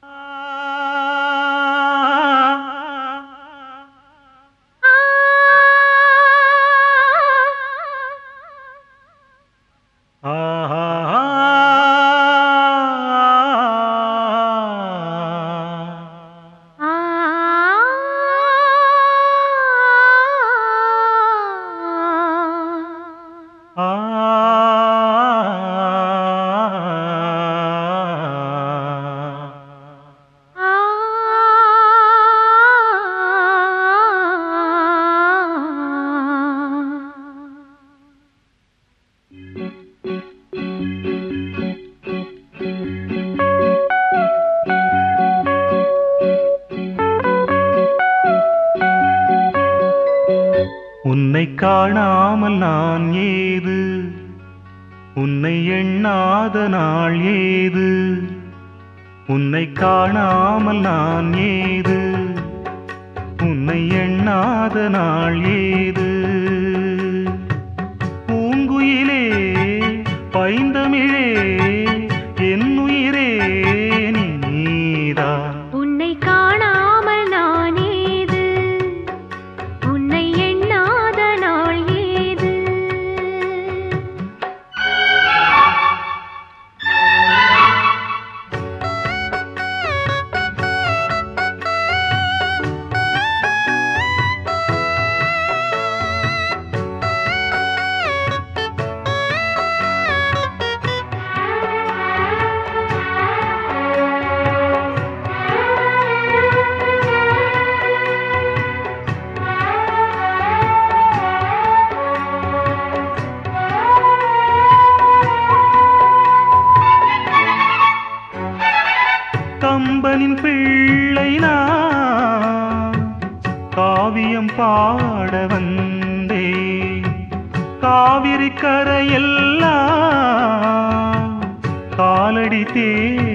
உன்னை காணாமல் நான் ஏது உன்னை எண்ணாத நாள் ஏது உன்னை காணாமல் நான் ஏது உன்னை எண்ணாத நாள் ஏது பூங்குயிலே பைந்தமிழே என் உயிரே நீதான் உன்னை காணாமல் நான் ஏது உன்னை எண்ணாத நாள் ஏது கம்பனின் பிள்ளை நான் காவியம் பாட வந்தே காவிரி கரையெல்லாம் காலடி தேடி